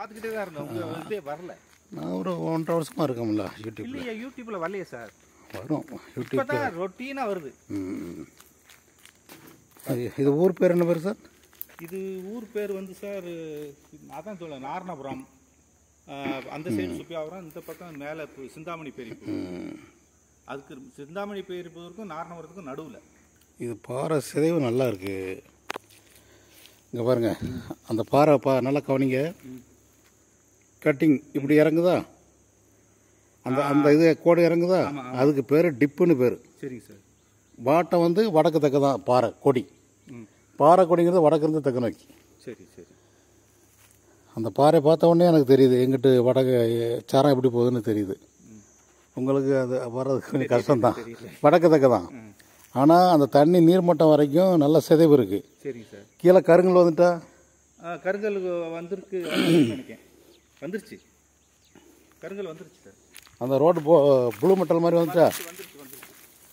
பார்த்துக்கிட்டே தான் இருந்தோம் உங்க இதே வரல நான் ஒரு ஒன்றரை வருஷமாக இருக்கோம்ல யூடியூப்பில் இல்லையா யூடியூப்ல வரலையே சார் வரும் யூடியூப் இப்பதான் ரொட்டீனா வருது ம். இது- இது ஊர் பேர் என்ன பேர் சார் இது ஊர் பேர் வந்து சார் அதான் சொல்ல நாரணபுரம் ஆஹ், அந்த சைடு சுப்பியாபுரம் இந்த பக்கம் மேலே சிந்தாமணி பேரிப்பு ம். அதுக்கு சிந்தாமணி பேரிப்பதற்கும் நாரணபுரத்துக்கும் நடுவில் இது பாறை சிதைவு நல்லா இருக்கு இங்கே பாருங்க அந்த பாறை பா நல்லா கவனிங்க கட்டிங் இப்படி இறங்குதா அந்த அந்த இது கோடு இறங்குதா அதுக்கு பேர் டிப்புன்னு பேர் சரிங்க சார் வாட்டம் வந்து வடக்கு தெற்கு தான் பாறை கொடி ம் பாறை கொடிங்கிறது வடக்கு இருந்து தெற்கு நோக்கி சரி சரி அந்த பாறை பார்த்த உடனே எனக்கு தெரியுது எங்கிட்டு வடக்கு சாரம் எப்படி போகுதுன்னு தெரியுது உங்களுக்கு அது வர்றது கொஞ்சம் கஷ்டம்தான் வடக்கு தெற்கு தான் ஆனால் அந்த தண்ணி நீர்மட்டம் வரைக்கும் நல்ல சிதைவு இருக்குது சரிங்க சார் கீழே கருங்கல் வந்துட்டா ஆ, கருங்கல் வந்திருக்கு வந்துருக்குன்னு நினைக்கிறேன் வந்துருச்சு கருங்கல் வந்துருச்சு சார் அந்த ரோடு போ புளு மட்டல் மாதிரி வந்துட்டா வந்துருச்சு வந்துருச்சு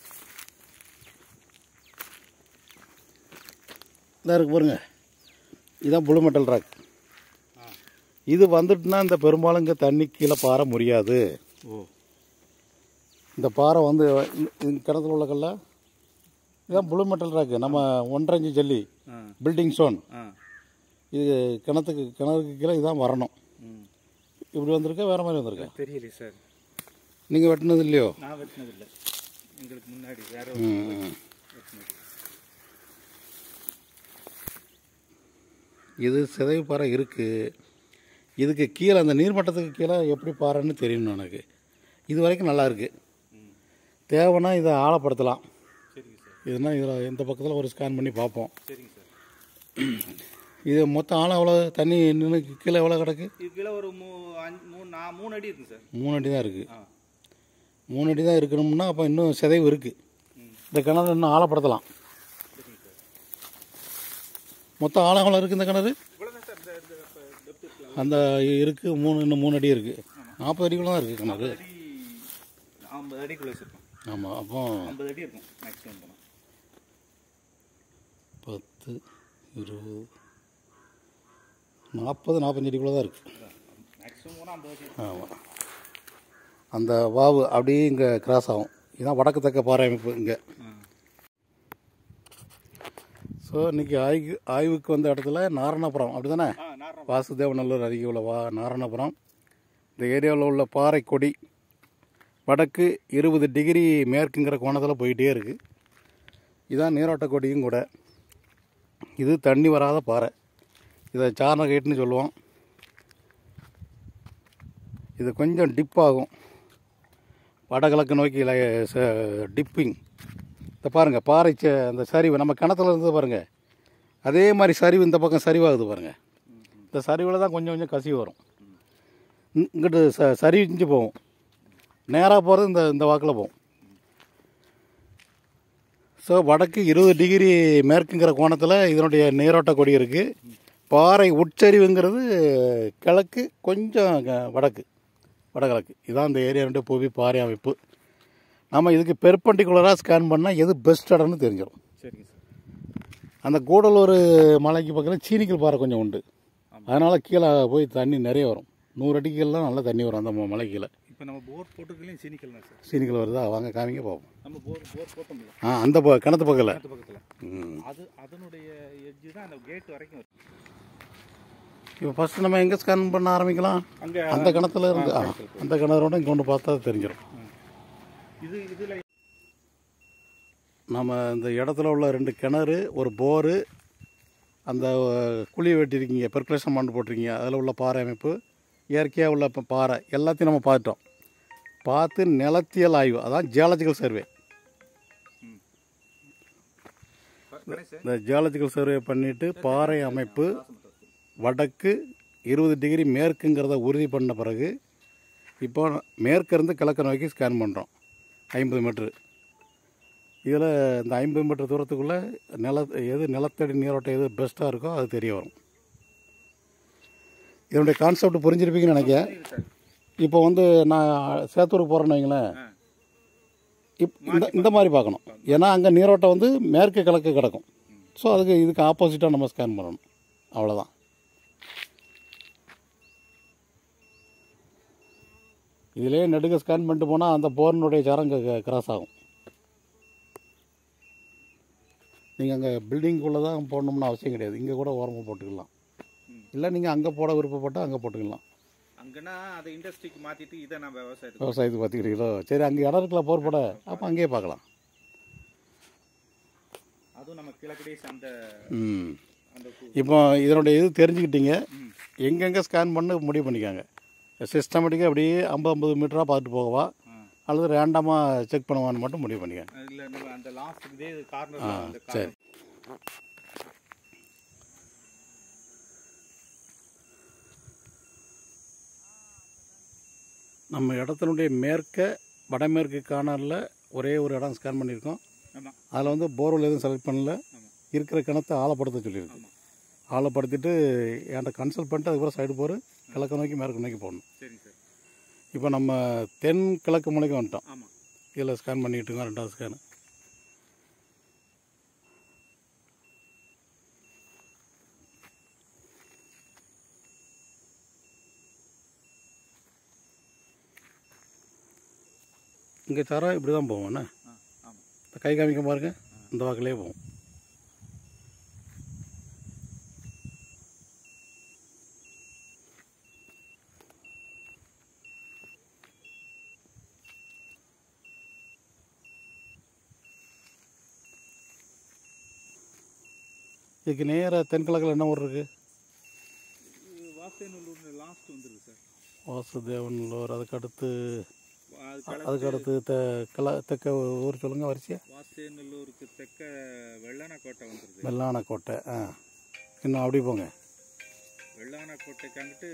இதாக இருக்கு பாருங்க இதுதான் புளு மட்டல் ராக் இது வந்துட்டுனா இந்த பெரும்பாலும் இங்கே தண்ணி கீழே பாறை முடியாது ஓ இந்த பாறை வந்து இந்த- இந்த கிணத்துல உள்ள கல்ல இதுதான் புளு மெட்டல் ராக்கு நம்ம ஒன்றரை இன்ச்சு ஜல்லி ஆ பில்டிங் ஸ்டோன் ஆ இது கிணத்துக்கு கிணறுக்கு கீழே இதான் வரணும் ம் இப்படி வந்திருக்கா வேற மாதிரி வந்திருக்கா தெரியலையே சார் நீங்கள் வெட்டினது இல்லையோ நான் வெட்டினதில்லை எங்களுக்கு முன்னாடி வேற ம். வெட்டினது இது சிதைவு பாறை இருக்குது இதுக்கு கீழே அந்த நீர்மட்டத்துக்கு கீழே எப்படி பாறைன்னு தெரியணும் எனக்கு இது வரைக்கும் நல்லா இருக்கு தேவைன்னா இதை ஆழப்படுத்தலாம் சரிங்க சார் இதுனா இதில் இந்த பக்கத்தில் ஒரு ஸ்கேன் பண்ணி பார்ப்போம் சரிங்க சார் இது மொத்தம் ஆழம் எவ்வளோ தண்ணி நின்று கீழே எவ்வளோ கிடக்கு இது கீழே ஒரு மூ அஞ்சு மூணு நான் மூணு அடி இருக்கு சார் மூணு அடி தான் இருக்குது ஆ மூணு அடி தான் இருக்கணும்னா அப்போ இன்னும் சிதைவு இருக்குது ம் இந்த கிணறு இன்னும் ஆழப்படுத்தலாம் சரிங்க சார் மொத்தம் ஆழம் எவ்வளோ இருக்குது இந்த கிணறு இவ்வளோதான் சார் இந்த இந்த டெப்த் இருக்குல்ல அந்த இருக்குது மூணு இன்னும் மூணு அடி இருக்குது நாற்பது அடிக்குள்ள தான் இருக்குது கிணறு அடி ஐம்பது அடிக்குள்ளே வச்சுருக்கோம் ஆமாம் அப்போ ஐம்பது அடி இருக்கும் மேக்ஸிமம் போனால் பத்து இருபது நாற்பது நாற்பத்தஞ்சு அடிக்குள்ள தான் இருக்குது மேக்ஸிமம் போனால் ஐம்பது அடி ஆமாம் அந்த வாவு அப்படியே இங்கே கிராஸ் ஆகும் இதுதான் வடக்கு தெற்க பாறை அமைப்பு இங்கே ஆ ஸோ இன்றைக்கி ஆய்வு ஆய்வுக்கு வந்த இடத்துல நாரணபுரம் அப்படி தானே ஆ நாரணம் வாசுதேவநல்லூர் அருகே உள்ள வா நாரணபுரம் இந்த ஏரியாவில் உள்ள பாறை கொடி வடக்கு இருபது டிகிரி மேற்குங்கிற கோணத்தில் போயிட்டே இருக்குது இதான் நீரோட்ட கொடியும் கூட இது தண்ணி வராத பாறை இதை சாரணகேட்டுன்னு சொல்லுவோம் இது கொஞ்சம் டிப் ஆகும் வடகிழக்கு நோக்கி டிப்பிங் இந்த பாருங்கள் பாறை ச- அந்த சரிவு நம்ம கிணத்துல இருந்து பாருங்கள் அதே மாதிரி சரிவு இந்த பக்கம் சரிவாகுது பாருங்கள் இந்த சரிவில் தான் கொஞ்சம் கொஞ்சம் கசிவு வரும் இங்- இங்கிட்டு ச சரிஞ்சு போகும் நேராக போகிறது இந்த இந்த வாக்கில் போகும் ஸோ வடக்கு இருபது டிகிரி மேற்குங்கிற கோணத்தில் இதனுடைய நீரோட்ட கொடி இருக்குது பாறை உட்சரிவுங்கிறது கிழக்கு கொஞ்சம் க- வடக்கு வடகிழக்கு இதான் இந்த ஏரியாவுடைய புவி பாறை அமைப்பு நம்ம இதுக்கு பெர்பண்டிகுலராக ஸ்கேன் பண்ணால் எது பெஸ்ட் இடம்னு தெரிஞ்சிடும் சரிங்க சார் அந்த கூடலூர் மலைக்கு பக்கத்தில் சீனிக்கல் பாறை கொஞ்சம் உண்டு அதனால் கீழே போய் தண்ணி நிறைய வரும் நூறு அடிக்கெல்லாம் நல்லா தண்ணி வரும் அந்த ம- மலை கீழே இப்போ நம்ம போர் போட்டுருக்கலையும் சீனிக்கல் தான் சார் சீனிக்கல் வருதா வாங்க காமிங்க பார்ப்போம் நம்ம போர் போர் போட்டோம்ல ஆ அந்த ப கிணத்து பக்கத்தில் பக்கத்து பக்கத்தில் ம் அது அதனுடைய எட்ஜு தான் அந்த கேட் வரைக்கும் வரும் இப்போ ஃபஸ்ட்டு நம்ம எங்கே ஸ்கேன் பண்ண ஆரம்பிக்கலாம் அங்கே அந்த கிணத்துல இருந்து ஆ அந்த கிணறோட இங்கே கொண்டு பார்த்தா தெரிஞ்சிடும் இது இதில் நம்ம இந்த இடத்துல உள்ள ரெண்டு கிணறு ஒரு போரு அந்த அஹ், குழி வெட்டியிருக்கீங்க பெர்குலேஷன் மண் போட்டிருக்கீங்க அதில் உள்ள பாறை அமைப்பு இயற்கையாக உள்ள ப- பாறை எல்லாத்தையும் நம்ம பார்த்துட்டோம் பார்த்து நிலத்தியல் ஆய்வு அதான் ஜியாலஜிக்கல் சர்வே கணேஷ் இந்த ஜியாலஜிக்கல் சர்வே பண்ணிவிட்டு பாறை அமைப்பு வடக்கு இருபது டிகிரி மேற்குங்கிறத உறுதி பண்ண பிறகு இப்போ மேற்கிருந்து கிழக்கு நோக்கி ஸ்கேன் பண்ணுறோம் ஐம்பது மீட்ரு இதில் இந்த ஐம்பது மீட்டர் தூரத்துக்குள்ளே நில எது நிலத்தடி நீரோட்டம் எது பெஸ்ட்டாக இருக்கோ அது தெரிய வரும் இதனுடைய கான்செப்ட் புரிஞ்சிருப்பீங்கன்னு நினைக்கிறேன் இப்போ வந்து நான் சேத்தூருக்கு போகிறேன்னு வைங்களேன் இப் இந்த இந்த மாதிரி பார்க்கணும் ஏன்னா அங்கே நீரோட்டம் வந்து மேற்கு கிழக்கு கிடக்கும் ஸோ அதுக்கு இதுக்கு ஆப்போசிட்டாக நம்ம ஸ்கேன் பண்ணணும் அவ்வளோதான் இதிலே நெடுக ஸ்கேன் பண்ணிட்டு போனால் அந்த போர்னுடைய சரம் கிராஸ் ஆகும் நீங்கள் அங்கே பில்டிங்குள்ளே தான் போடணும்னு அவசியம் கிடையாது இங்கே கூட ஓரமாக போட்டுக்கலாம் ம். இல்லை நீங்கள் அங்கே போட விருப்பப்பட்டால் அங்கே போட்டுக்கலாம் அங்கன்னா அதை இண்டஸ்ட்ரிக்கு மாத்திட்டு இதை நம்ம விவசாயத்துக்கு விவசாயத்துக்கு பார்த்துக்கிறீங்களோ சரி அங்கே இடம் இருக்கல போர் போட அப்போ அங்கேயே பார்க்கலாம் அதுவும் நம்ம கிழக்கடேஸ் அந்த ம் அந்த கு- இப்போ இதனுடைய இது தெரிஞ்சுக்கிட்டீங்க ம். எங்கெங்கே ஸ்கேன் பண்ண முடிவு பண்ணிக்காங்க சிஸ்டமேட்டிக்காக அப்படியே ஐம்பது ஐம்பது மீட்டராக பார்த்துட்டு போகவா ஆ. அல்லது ரேண்டமாக செக் பண்ணுவான்னு மட்டும் முடிவு பண்ணிக்காங்க இல்ல நம்ம அந்த லாஸ்ட் இதே கார்னர் ஆ அந்த சரி நம்ம இடத்தினுடைய மேற்க வடமேற்கு கார்னரில் ஒரே ஒரு இடம் ஸ்கேன் பண்ணியிருக்கோம் ஆமா அதில் வந்து போர்வெல் எதுவும் செலக்ட் பண்ணல ஆமா இருக்கிற கிணத்தை ஆழப்படுத்த சொல்லியிருக்கு ஆமா ஆழப்படுத்திட்டு என்கிட்ட கன்சல்ட் பண்ணிட்டு அதுக்கப்புறம் சைடு போர் கிழக்கு நோக்கி மேற்கு நோக்கி போடணும் சரிங்க சார் இப்போ நம்ம தென் கிழக்கு முனைக்கு வந்துட்டோம் ஆமா இதில் ஸ்கேன் பண்ணிட்டு இருக்கோம் ரெண்டாவது ஸ்கேனு இங்கே தரம் இப்படி தான் போவோம் என்ன ஆ ஆமா இந்த கை காமிக்க பாருங்க இந்த வாக்கிலே போவோம் இதுக்கு நேராக தென்கிழக்கில் என்ன ஊர் இருக்குது வாசேநல்லூர்னு லாஸ்ட் வந்துருக்கு சார் வாசுதேவன்லூர் அதுக்கு அடுத்து அது அதுக்கு அடுத்து தெ கிழ தெற்க ஊர் சொல்லுங்கள் வரிசையா வாசேநல்லூருக்கு தெற்க வெள்ளனக்கோட்டை வந்துருது வெள்ளானக்கோட்டை ஆ இன்னும் அப்படி போங்க வெள்ளானக்கோட்டைக்கு அங்கிட்டு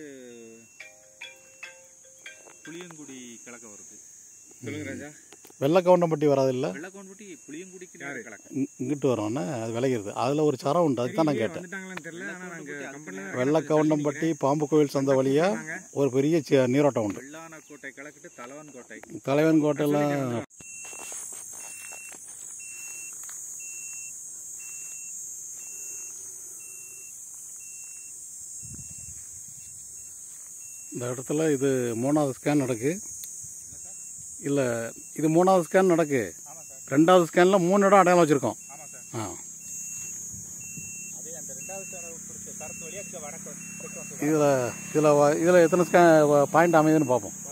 புளியங்குடி கிழக்க வருது சொல்லுங்க ராஜா வெள்ளக்கவுண்டம்பட்டி வராதில்ல வெள்ளக்கோன்பட்டி புளியங்குடிக்கு கிழக்க இங்- இங்கிட்டு வரோன்னே அது விளைகிறது அதில் ஒரு சரம் உண்டு அதுக்கு தான் நான் கேட்டேன் வந்துட்டாங்களான்னு தெரியல ஆனா நாங்க கம்பெனில வெள்ளக்கவுண்டம்பட்டி பாம்பு கோவில் சந்தை வழியாக ஒரு பெரிய சி- நீரோட்டம் உண்டு வெள்ளானக்கோட்டை கிழக்கிட்டு தலவன் கோட்டை தலைவன் கோட்டையெல்லாம் இந்த இடத்துல இது மூணாவது ஸ்கேன் நடக்கு இல்லை இது மூணாவது ஸ்கேன் நடக்கு ஆமா சார் ரெண்டாவது ஸ்கேனில் மூணு இடம் அடையாளம் வச்சுருக்கோம் ஆமா சார் ஆ அதே அந்த ரெண்டாவது சார் பிடிச்ச தரத்து வழியாக வடக்கு கொண்டு வந்து இதில் இதில் இதில் எத்தனை ஸ்கேன் பாயிண்ட் அமையுதுன்னு பார்ப்போம்